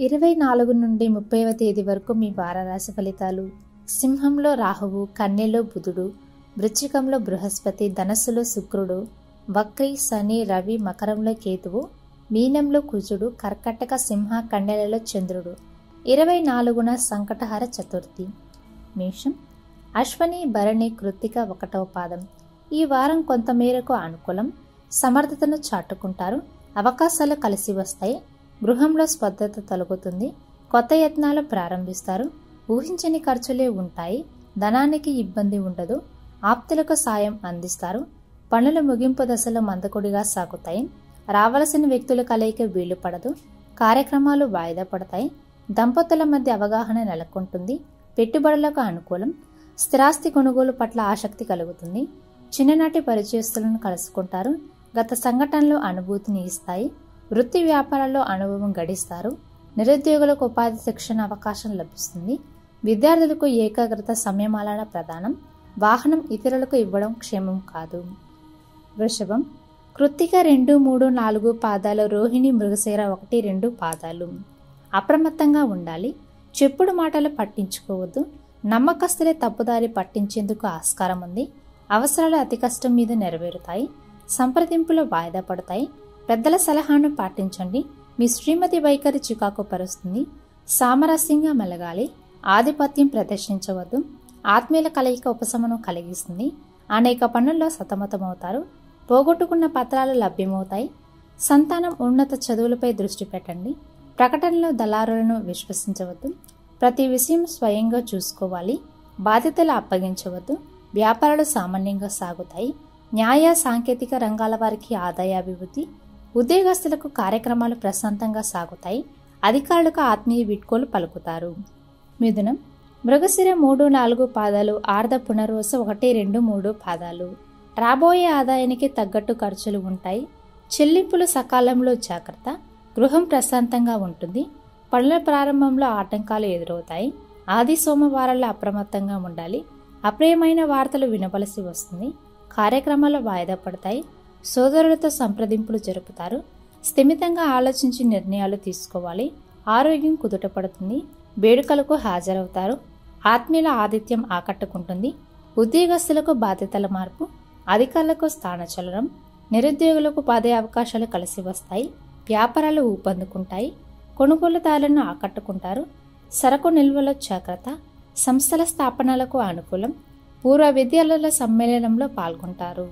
ఇరవై నాలుగు నుండి ముప్పైవ తేదీ వరకు మీ వారరాశి ఫలితాలు సింహంలో రాహువు కన్యలో బుధుడు వృశ్చికంలో బృహస్పతి ధనస్సులో శుక్రుడు వక్రి శని రవి మకరంలో కేతువు మీనంలో కుజుడు కర్కటక సింహ కన్యలలో చంద్రుడు ఇరవై నాలుగున సంకటహర చతుర్థి మేషం అశ్వని భరణి కృత్తిక ఒకటవ పాదం ఈ వారం కొంతమేరకు అనుకూలం సమర్థతను చాటుకుంటారు అవకాశాలు కలిసి వస్తాయి గృహంలో స్పద్ధత తొలగుతుంది కొత్త యత్నాలు ప్రారంభిస్తారు ఊహించని ఖర్చులే ఉంటాయి ధనానికి ఇబ్బంది ఉండదు ఆప్తులకు సాయం అందిస్తారు పనులు ముగింపు దశలో మందకుడిగా సాగుతాయి రావలసిన వ్యక్తుల కలయిక వీలు పడదు కార్యక్రమాలు వాయిదా పడతాయి దంపతుల మధ్య అవగాహన నెలకొంటుంది పెట్టుబడులకు అనుకూలం స్థిరాస్తి కొనుగోలు పట్ల ఆసక్తి కలుగుతుంది చిన్ననాటి పరిచయస్తులను కలుసుకుంటారు గత సంఘటనలు అనుభూతిని ఇస్తాయి వృత్తి వ్యాపారాల్లో అనుభవం గడిస్తారు నిరుద్యోగులకు ఉపాధి శిక్షణ అవకాశం లభిస్తుంది విద్యార్థులకు ఏకాగ్రత సమయమాలన ప్రధానం వాహనం ఇతరులకు ఇవ్వడం క్షేమం కాదు వృషభం కృత్తిక రెండు మూడు నాలుగు పాదాలు రోహిణి మృగశీర ఒకటి రెండు పాదాలు అప్రమత్తంగా ఉండాలి చెప్పుడు మాటలు పట్టించుకోవద్దు నమ్మకస్తులే తప్పుదారి పట్టించేందుకు ఆస్కారం ఉంది అవసరాలు అతి కష్టం మీద నెరవేరుతాయి సంప్రదింపులు వాయిదా పడతాయి పెద్దల సలహాను పాటించండి మీ శ్రీమతి వైఖరి చికాకు పరుస్తుంది సామరస్యంగా మెలగాలి ఆధిపత్యం ప్రదర్శించవద్దు ఆత్మీయుల కలయిక ఉపశమనం కలిగిస్తుంది అనేక పనుల్లో సతమతమవుతారు పోగొట్టుకున్న పత్రాలు లభ్యమవుతాయి సంతానం ఉన్నత చదువులపై దృష్టి పెట్టండి ప్రకటనలో దళారులను విశ్వసించవద్దు ప్రతి విషయం స్వయంగా చూసుకోవాలి బాధ్యతలు అప్పగించవద్దు వ్యాపారాలు సామాన్యంగా సాగుతాయి న్యాయ సాంకేతిక రంగాల వారికి ఆదాయాభివృద్ధి ఉద్యోగస్తులకు కార్యక్రమాలు ప్రశాంతంగా సాగుతాయి అధికారులకు ఆత్మీయ వీడ్కోలు పలుకుతారు మిథునం మృగశిర మూడు నాలుగు పాదాలు ఆర్ధ పునర్వస ఒకటి రెండు మూడు పాదాలు రాబోయే ఆదాయానికి తగ్గట్టు ఖర్చులు ఉంటాయి చెల్లింపులు సకాలంలో జాగ్రత్త గృహం ప్రశాంతంగా ఉంటుంది పనుల ప్రారంభంలో ఆటంకాలు ఎదురవుతాయి ఆది సోమవారాల్లో అప్రమత్తంగా ఉండాలి అప్రియమైన వార్తలు వినవలసి వస్తుంది కార్యక్రమాలు వాయిదా పడతాయి సోదరులతో సంప్రదింపులు జరుపుతారు స్థిమితంగా ఆలోచించి నిర్ణయాలు తీసుకోవాలి ఆరోగ్యం కుదుటపడుతుంది వేడుకలకు హాజరవుతారు ఆత్మీయుల ఆతిథ్యం ఆకట్టుకుంటుంది ఉద్యోగస్తులకు బాధ్యతల మార్పు అధికారులకు స్థానచలనం నిరుద్యోగులకు పదే అవకాశాలు కలిసి వస్తాయి వ్యాపారాలు ఊపందుకుంటాయి కొనుగోలుదారులను ఆకట్టుకుంటారు సరకు నిల్వల జాగ్రత్త సంస్థల స్థాపనలకు అనుకూలం పూర్వ విద్యాలయాల సమ్మేళనంలో పాల్గొంటారు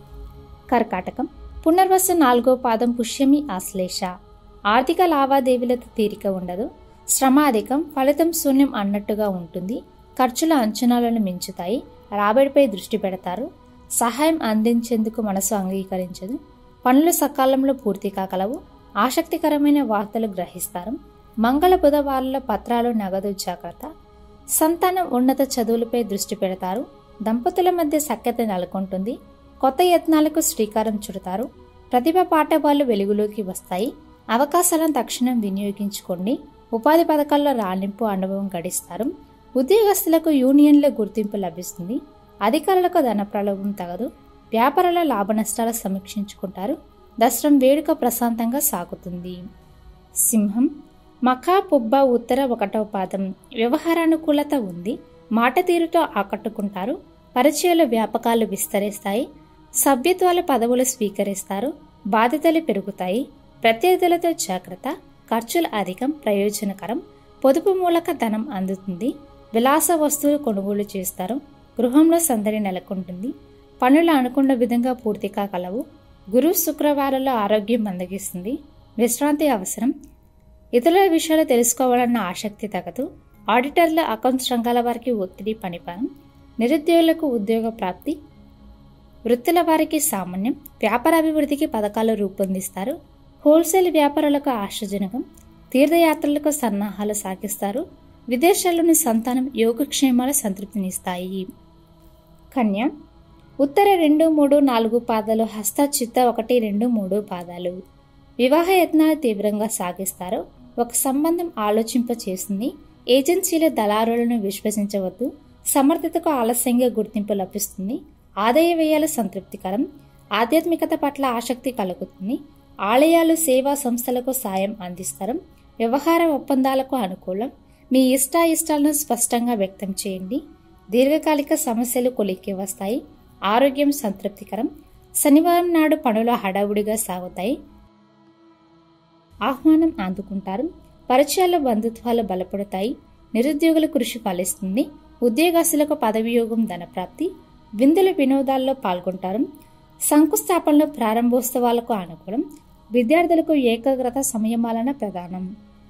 కర్కాటకం పునర్వస నాలుగో పాదం పుష్యమి ఆశ్లేష ఆర్థిక లావాదేవీలతో తీరిక ఉండదు శ్రమ అధికం ఫలితం శూన్యం అన్నట్టుగా ఉంటుంది ఖర్చుల అంచనాలను మించుతాయి రాబడిపై దృష్టి పెడతారు సహాయం అందించేందుకు మనసు అంగీకరించదు పనులు సకాలంలో పూర్తి కాగలవు ఆసక్తికరమైన వార్తలు గ్రహిస్తారు మంగళ బుధవారాల పత్రాలు నగదు జాగ్రత్త సంతానం ఉన్నత చదువులపై దృష్టి పెడతారు దంపతుల మధ్య సఖ్యత నెలకొంటుంది కొత్త యత్నాలకు శ్రీకారం చుడతారు ప్రతిభ పాఠవాలు వెలుగులోకి వస్తాయి అవకాశాలను తక్షణం వినియోగించుకోండి ఉపాధి పథకాల్లో రాణింపు అనుభవం గడిస్తారు ఉద్యోగస్తులకు యూనియన్ల గుర్తింపు లభిస్తుంది అధికారులకు ధన ప్రలోభం తగదు వ్యాపారాల లాభ నష్టాలు సమీక్షించుకుంటారు దసరం వేడుక ప్రశాంతంగా సాగుతుంది సింహం మఖా పుబ్బ ఉత్తర ఒకటవ పాదం వ్యవహారానుకూలత ఉంది మాట తీరుతో ఆకట్టుకుంటారు పరిచయాల వ్యాపకాలు విస్తరిస్తాయి సభ్యత్వాల పదవులు స్వీకరిస్తారు బాధ్యతలు పెరుగుతాయి ప్రత్యర్థులతో జాగ్రత్త ఖర్చులు అధికం ప్రయోజనకరం పొదుపు మూలక ధనం అందుతుంది విలాస వస్తువులు కొనుగోలు చేస్తారు గృహంలో సందడి నెలకొంటుంది పనులు అనుకున్న విధంగా పూర్తి కాగలవు గురు శుక్రవారాల్లో ఆరోగ్యం మందగిస్తుంది విశ్రాంతి అవసరం ఇతరుల విషయాలు తెలుసుకోవాలన్న ఆసక్తి తగదు ఆడిటర్ల అకౌంట్స్ రంగాల వారికి ఒత్తిడి పనిపారం నిరుద్యోగులకు ఉద్యోగ ప్రాప్తి వృత్తుల వారికి సామాన్యం వ్యాపార అభివృద్ధికి పథకాలు రూపొందిస్తారు హోల్సేల్ వ్యాపారులకు ఆశాజనకం తీర్థయాత్రలకు సన్నాహాలు సాగిస్తారు విదేశాల్లోని సంతానం యోగక్షేమాల సంతృప్తినిస్తాయి కన్య ఉత్తర రెండు మూడు నాలుగు పాదాలు హస్త చిత్త ఒకటి రెండు మూడు పాదాలు వివాహ యత్నాలు తీవ్రంగా సాగిస్తారు ఒక సంబంధం ఆలోచింప చేస్తుంది ఏజెన్సీల దళారులను విశ్వసించవద్దు సమర్థతకు ఆలస్యంగా గుర్తింపు లభిస్తుంది ఆదాయ వ్యయాలు సంతృప్తికరం ఆధ్యాత్మికత పట్ల ఆసక్తి కలుగుతుంది ఆలయాలు సేవా సంస్థలకు సాయం అందిస్తారు వ్యవహార ఒప్పందాలకు అనుకూలం మీ ఇష్టాయిష్టాలను స్పష్టంగా వ్యక్తం చేయండి దీర్ఘకాలిక సమస్యలు కొలిక్కి వస్తాయి ఆరోగ్యం సంతృప్తికరం శనివారం నాడు పనులు హడావుడిగా సాగుతాయి ఆహ్వానం అందుకుంటారు పరిచయాల బంధుత్వాలు బలపడతాయి నిరుద్యోగుల కృషి ఫలిస్తుంది ఉద్యోగస్తులకు పదవియోగం ధనప్రాప్తి విందుల వినోదాల్లో పాల్గొంటారు శంకుస్థాపనలో ప్రారంభోత్సవాలకు అనుకూలం విద్యార్థులకు ఏకాగ్రత సంయమాలన ప్రధానం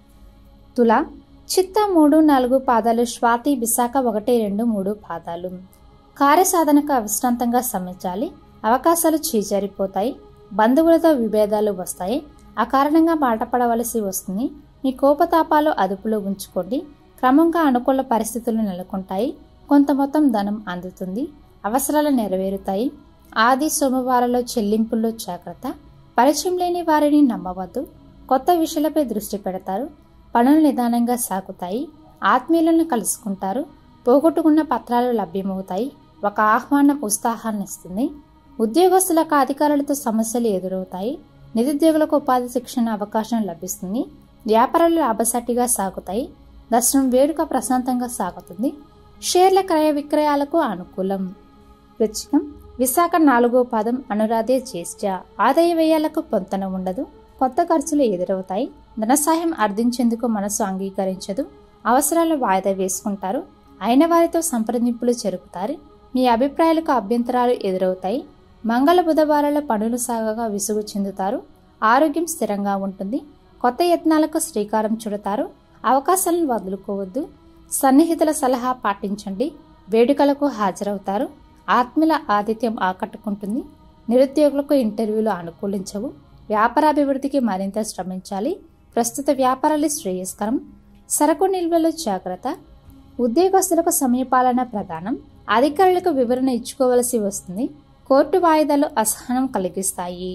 తుల చిత్త మూడు నాలుగు పాదాలు స్వాతి విశాఖ ఒకటి రెండు మూడు పాదాలు కార్యసాధనకు అవిశ్రాంతంగా శ్రమించాలి అవకాశాలు చీజారిపోతాయి బంధువులతో విభేదాలు వస్తాయి ఆ కారణంగా మాటపడవలసి వస్తుంది మీ కోపతాపాలు అదుపులో ఉంచుకోండి క్రమంగా అనుకూల పరిస్థితులు నెలకొంటాయి కొంత మొత్తం ధనం అందుతుంది అవసరాలు నెరవేరుతాయి ఆది సోమవారాల్లో చెల్లింపుల్లో జాగ్రత్త పరిచయం లేని వారిని నమ్మవద్దు కొత్త విషయాలపై దృష్టి పెడతారు పనులు నిదానంగా సాగుతాయి ఆత్మీయులను కలుసుకుంటారు పోగొట్టుకున్న పత్రాలు లభ్యమవుతాయి ఒక ఆహ్వానం ఉత్సాహాన్ని ఇస్తుంది ఉద్యోగస్తులకు అధికారులతో సమస్యలు ఎదురవుతాయి నిరుద్యోగులకు ఉపాధి శిక్షణ అవకాశం లభిస్తుంది వ్యాపారాలు లాభసాటిగా సాగుతాయి దర్శనం వేడుక ప్రశాంతంగా సాగుతుంది షేర్ల క్రయ విక్రయాలకు అనుకూలం వృచ్చికం విశాఖ నాలుగో పాదం అనురాధే జ్యేష్ఠ ఆదాయ వ్యయాలకు పొంతన ఉండదు కొత్త ఖర్చులు ఎదురవుతాయి ధన సహాయం అర్థించేందుకు మనసు అంగీకరించదు అవసరాలు వాయిదా వేసుకుంటారు అయిన వారితో సంప్రదింపులు జరుపుతారు మీ అభిప్రాయాలకు అభ్యంతరాలు ఎదురవుతాయి మంగళ బుధవారాల పనులు సాగగా విసుగు చెందుతారు ఆరోగ్యం స్థిరంగా ఉంటుంది కొత్త యత్నాలకు శ్రీకారం చుడతారు అవకాశాలను వదులుకోవద్దు సన్నిహితుల సలహా పాటించండి వేడుకలకు హాజరవుతారు ఆత్మీయుల ఆతిథ్యం ఆకట్టుకుంటుంది నిరుద్యోగులకు ఇంటర్వ్యూలు అనుకూలించవు వ్యాపారాభివృద్ధికి మరింత శ్రమించాలి ప్రస్తుత వ్యాపారాలు శ్రేయస్కరం సరకు నిల్వలో జాగ్రత్త ఉద్యోగస్తులకు సమయపాలన ప్రధానం అధికారులకు వివరణ ఇచ్చుకోవలసి వస్తుంది కోర్టు వాయిదాలు అసహనం కలిగిస్తాయి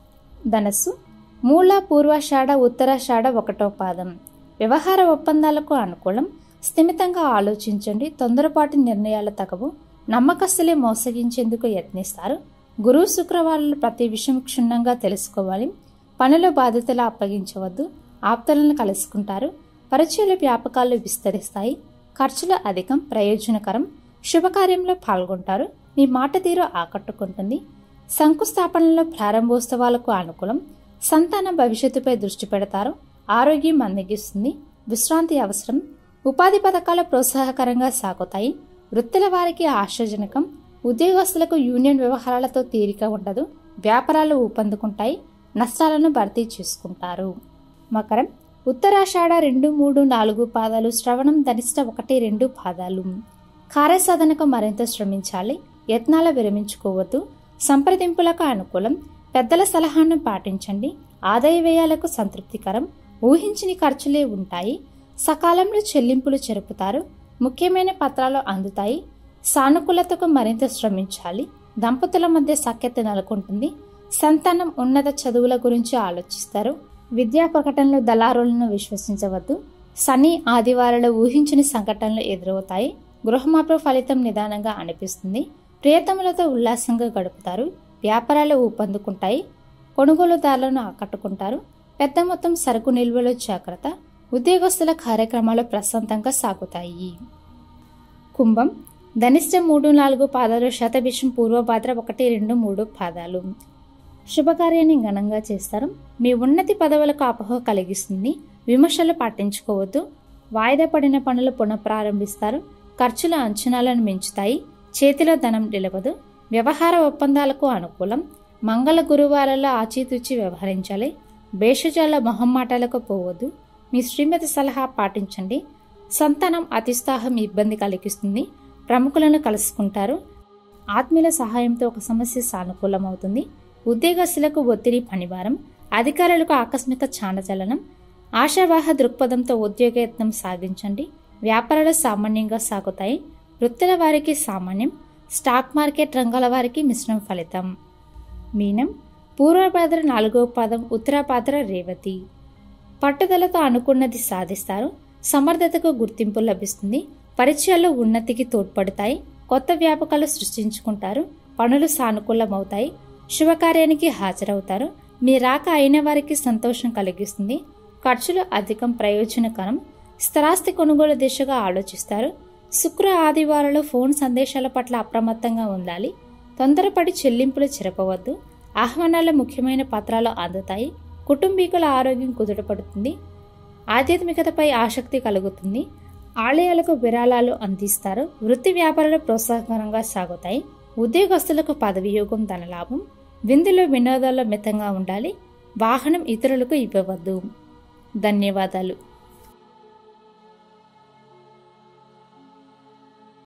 ధనస్సు మూల పూర్వాషాఢ ఉత్తరాషాఢ ఒకటో పాదం వ్యవహార ఒప్పందాలకు అనుకూలం స్థిమితంగా ఆలోచించండి తొందరపాటు నిర్ణయాలు తగవు నమ్మకస్తులే మోసగించేందుకు యత్నిస్తారు గురువు శుక్రవారాలు ప్రతి విషయం క్షుణ్ణంగా తెలుసుకోవాలి పనుల బాధ్యతలు అప్పగించవద్దు ఆప్తలను కలుసుకుంటారు పరిచయాల వ్యాపకాలు విస్తరిస్తాయి ఖర్చులు అధికం ప్రయోజనకరం శుభకార్యంలో పాల్గొంటారు మీ మాట తీరు ఆకట్టుకుంటుంది శంకుస్థాపనలో ప్రారంభోత్సవాలకు అనుకూలం సంతాన భవిష్యత్తుపై దృష్టి పెడతారు ఆరోగ్యం మందగిస్తుంది విశ్రాంతి అవసరం ఉపాధి పథకాలు ప్రోత్సాహకరంగా సాగుతాయి వృత్తుల వారికి ఆశాజనకం ఉద్యోగస్తులకు యూనియన్ వ్యవహారాలతో తీరిక ఉండదు వ్యాపారాలు ఊపందుకుంటాయి నష్టాలను భర్తీ చేసుకుంటారు మకరం ఉత్తరాషాఢ రెండు మూడు నాలుగు పాదాలు శ్రవణం ధనిష్ట ఒకటి రెండు పాదాలు కార్యసాధనకు మరింత శ్రమించాలి యత్నాల విరమించుకోవద్దు సంప్రదింపులకు అనుకూలం పెద్దల సలహాను పాటించండి ఆదాయ వ్యయాలకు సంతృప్తికరం ఊహించని ఖర్చులే ఉంటాయి సకాలంలో చెల్లింపులు జరుపుతారు ముఖ్యమైన పత్రాలు అందుతాయి సానుకూలతకు మరింత శ్రమించాలి దంపతుల మధ్య సఖ్యత నెలకొంటుంది సంతానం ఉన్నత చదువుల గురించి ఆలోచిస్తారు విద్యా ప్రకటనలు దళారులను విశ్వసించవద్దు శని ఆదివారాలు ఊహించని సంఘటనలు ఎదురవుతాయి గృహమార్పు ఫలితం నిదానంగా అనిపిస్తుంది ప్రియతములతో ఉల్లాసంగా గడుపుతారు వ్యాపారాలు ఊపందుకుంటాయి కొనుగోలుదారులను ఆకట్టుకుంటారు పెద్ద మొత్తం సరుకు నిల్వలో జాగ్రత్త ఉద్యోగస్తుల కార్యక్రమాలు ప్రశాంతంగా సాగుతాయి కుంభం ధనిష్ట మూడు నాలుగు పాదాలు శతభిషం పూర్వభాద్ర ఒకటి రెండు మూడు పాదాలు శుభకార్యాన్ని ఘనంగా చేస్తారు మీ ఉన్నతి పదవులకు అపోహ కలిగిస్తుంది విమర్శలు పాటించుకోవద్దు వాయిదా పడిన పనులు పునఃప్రారంభిస్తారు ఖర్చుల అంచనాలను మించుతాయి చేతిలో ధనం నిలవదు వ్యవహార ఒప్పందాలకు అనుకూలం మంగళ గురువారాల్లో ఆచితూచి వ్యవహరించాలి భేషజాల మొహమ్మాటాలకు పోవద్దు మీ శ్రీమతి సలహా పాటించండి సంతానం అతిస్తాహం ఇబ్బంది కలిగిస్తుంది ప్రముఖులను కలుసుకుంటారు ఆత్మీయుల సహాయంతో ఒక సమస్య సానుకూలమవుతుంది ఉద్యోగస్తులకు ఒత్తిడి పనివారం అధికారులకు ఆకస్మిక చానచలనం ఆశావాహ దృక్పథంతో ఉద్యోగయత్నం సాగించండి వ్యాపారాలు సామాన్యంగా సాగుతాయి వృత్తుల వారికి సామాన్యం స్టాక్ మార్కెట్ రంగాల వారికి మిశ్రమ ఫలితం మీనం పూర్వపాద్ర నాలుగవ పాదం ఉత్తరపాద్ర రేవతి పట్టుదలతో అనుకున్నది సాధిస్తారు సమర్థతకు గుర్తింపు లభిస్తుంది పరిచయాలు ఉన్నతికి తోడ్పడతాయి కొత్త వ్యాపకాలు సృష్టించుకుంటారు పనులు సానుకూలమవుతాయి శుభకార్యానికి హాజరవుతారు మీ రాక అయిన వారికి సంతోషం కలిగిస్తుంది ఖర్చులు అధికం ప్రయోజనకరం స్థిరాస్తి కొనుగోలు దిశగా ఆలోచిస్తారు శుక్ర ఆదివారాలు ఫోన్ సందేశాల పట్ల అప్రమత్తంగా ఉండాలి తొందరపడి చెల్లింపులు చెరపవద్దు ఆహ్వానాల ముఖ్యమైన పత్రాలు అందుతాయి కుటుంబీకుల ఆరోగ్యం కుదుటపడుతుంది ఆధ్యాత్మికతపై ఆసక్తి కలుగుతుంది ఆలయాలకు విరాళాలు అందిస్తారు వృత్తి వ్యాపారాలు ప్రోత్సాహకరంగా సాగుతాయి ఉద్యోగస్తులకు పదవియోగం ధనలాభం విందులో వినోదాల్లో మితంగా ఉండాలి వాహనం ఇతరులకు ఇవ్వవద్దు ధన్యవాదాలు